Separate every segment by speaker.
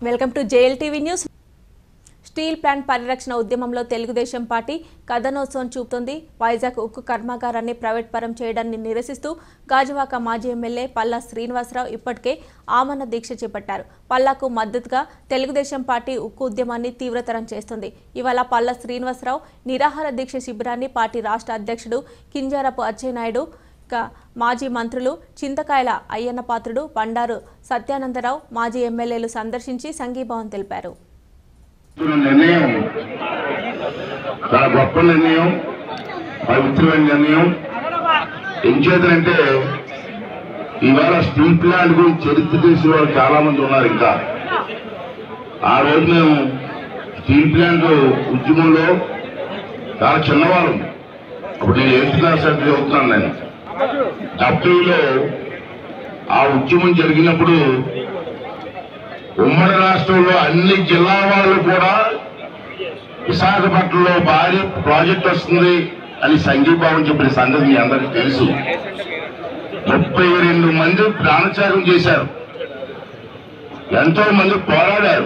Speaker 1: welcome to JL TV news steel plant పరిరక్షణ ఉద్యమంలో Telugu Desam party కథనోత్సవం చూపుతోంది వైజాగ్ ఉక్కు కర్మాగారాన్ని ప్రైవేట్ పరం చేయడాన్ని నిరసిస్తూ గాజువాక మాజీ ఎమ్మెల్యే పల్లా శ్రీనివాసరావు ఇప్పటికే ఆమరణ దీక్ష చేపట్టారు పల్లాకు మద్దతుగా తెలుగుదేశం పార్టీ ఉక్కు ఉద్యమాన్ని తీవ్రతరం చేస్తుంది ఇవాళ పల్లా శ్రీనివాసరావు నిరాహార దీక్ష శిబిరాన్ని పార్టీ రాష్ట్ర అధ్యక్షుడు కింజారపు అచ్చెన్నాయుడు ఇక మాజీ మంత్రులు చింతకాయల అయ్యన్న పాత్రుడు బండారు సత్యానందరావు మాజీ ఎమ్మెల్యేలు సందర్శించి సంఘీభావం తెలిపారు
Speaker 2: తీసుకున్న నిర్ణయం చాలా గొప్ప నిర్ణయం పవిత్రమైన నిర్ణయం ఏం చేతనంటే ఇవాళ స్టీల్ ప్లాంట్ గురించి చరిత్ర తెలిసిన వాళ్ళు చాలా మంది ఉన్నారు ఇంకా ఆ రోజు మేము స్టీల్ ప్లాంట్ ఉద్యమంలో చాలా చిన్నవాళ్ళం అప్పుడు నేను ఎయిత్ క్లాస్ అంటే చదువుతున్నాను నేను డెబ్బైలో ఆ ఉద్యమం జరిగినప్పుడు ఉమ్మడి రాష్ట్రంలో అన్ని జిల్లా వాళ్ళు కూడా విశాఖపట్నంలో భారీ ప్రాజెక్ట్ వస్తుంది అని సంఘీభావం చెప్పిన సంగతి మీ అందరికీ తెలుసు ముప్పై రెండు మంది ప్రాణత్యాగం చేశారు ఎంతో మంది పోరాడారు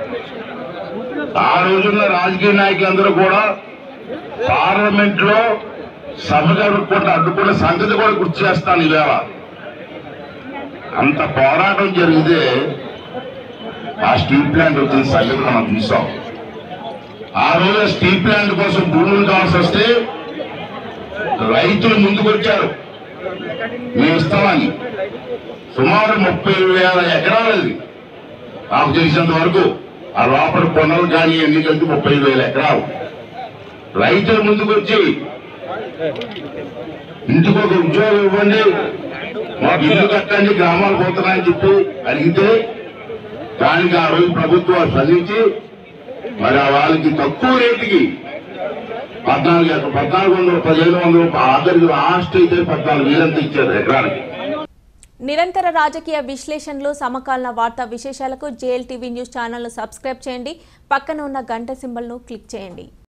Speaker 2: ఆ రోజున్న రాజకీయ నాయకులందరూ కూడా పార్లమెంట్ లో సభ జరగకుండా అడ్డుకున్న సంగతి కూడా గుర్తు చేస్తాను ఇవాళ అంత పోరాటం జరిగితే ఆ స్టీల్ ప్లాంట్ వచ్చిన సంగతి మనం చూసాం ఆ రోజు స్టీల్ ప్లాంట్ కోసం భూములు కావాల్సి వస్తే రైతులు ముందుకు వచ్చారు మేము ఇస్తామని సుమారు ముప్పై వేల ఎకరాలు అది నాకు తెలిసినంత వరకు ఆ లోపల కొనలు కానీ ఎన్ని కలిపి ముప్పై వేల ఎకరాలు రైతులు ముందుకు వచ్చి ఇంటికి ఒక ఉద్యోగం ఇవ్వండి మాకు ఇల్లు కట్టండి గ్రామాలు పోతున్నాయని చెప్పి అడిగితే దానికి ఆ రోజు ప్రభుత్వం స్పందించి మరి ఆ వాళ్ళకి తక్కువ రేటుకి పద్నాలుగు ఎక- పద్నాలుగు వందలు పదిహేను వందలు ఆఖరికి లాస్ట్ అయితే పద్నాలుగు వేలంతా ఇచ్చారు ఎకరానికి
Speaker 1: నిరంతర రాజకీయ విశ్లేషణలు సమకాలీన వార్తా విశేషాలకు జేఎల్ టీవీ న్యూస్ ఛానల్ను సబ్స్క్రైబ్ చేయండి పక్కన ఉన్న గంట సింబల్ను క్లిక్ చేయండి